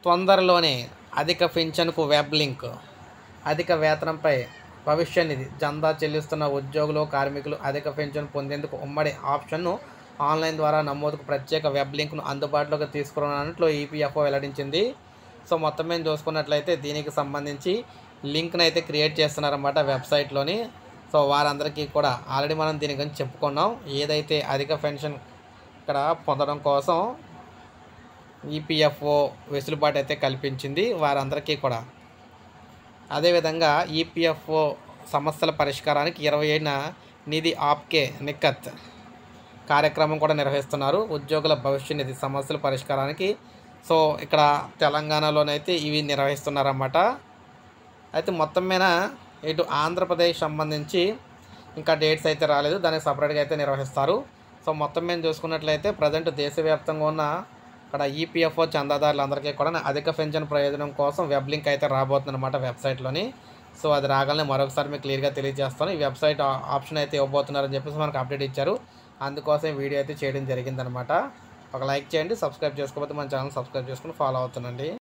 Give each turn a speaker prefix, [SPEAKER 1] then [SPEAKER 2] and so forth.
[SPEAKER 1] తొందరలోనే అధిక పింఛన్కు web link అధిక వేతనంపై భవిష్య నిధి చందా చెల్లిస్తున్న ఉద్యోగులు కార్మికులు అధిక పెన్షన్ పొందేందుకు ఉమ్మడి ఆప్షన్ను ఆన్లైన్ ద్వారా నమోదుకు ప్రత్యేక వెబ్ లింక్ను అందుబాటులోకి తీసుకురానున్నట్లు ఈపీఎఫ్ఓ వెల్లడించింది సో మొత్తం మేము చూసుకున్నట్లయితే దీనికి సంబంధించి లింక్ని అయితే క్రియేట్ చేస్తున్నారన్నమాట వెబ్సైట్లోని సో వారందరికీ కూడా ఆల్రెడీ మనం దీని గురించి చెప్పుకున్నాం ఏదైతే అధిక పెన్షన్ ఇక్కడ పొందడం కోసం ఈపీఎఫ్ఓ వెసులుబాటు అయితే కల్పించింది వారందరికీ కూడా అదేవిధంగా ఈపీఎఫ్ఓ సమస్యల పరిష్కారానికి ఇరవై ఏడున నిధి ఆప్కే నిక్కత్ కార్యక్రమం కూడా నిర్వహిస్తున్నారు ఉద్యోగుల భవిష్య నిధి సమస్యల పరిష్కారానికి సో ఇక్కడ తెలంగాణలోనైతే ఇవి నిర్వహిస్తున్నారన్నమాట అయితే మొత్తం మీద ఇటు ఆంధ్రప్రదేశ్ సంబంధించి ఇంకా డేట్స్ అయితే రాలేదు దానికి సపరేట్గా అయితే నిర్వహిస్తారు సో మొత్తం మేము చూసుకున్నట్లయితే ప్రజెంట్ దేశవ్యాప్తంగా ఉన్న ఇక్కడ ఈపీఎఫ్ఓ చందాదారులందరికీ కూడా అధిక పెన్షన్ ప్రయోజనం కోసం వెబ్ లింక్ అయితే రాబోతుంది అనమాట వెబ్సైట్లోని సో అది రాగానే మరొకసారి మీకు క్లియర్గా తెలియజేస్తాను ఈ వెబ్సైట్ ఆ- ఆప్షన్ అయితే ఇవ్వబోతున్నారని చెప్పేసి మనకు అప్డేట్ ఇచ్చారు అందుకోసం ఈ వీడియో అయితే చేయడం జరిగిందనమాట ఒక లైక్ చేయండి సబ్స్క్రైబ్ చేసుకోకపోతే మన ఛానల్ సబ్స్క్రైబ్ చేసుకుని ఫాలో అవుతుండండి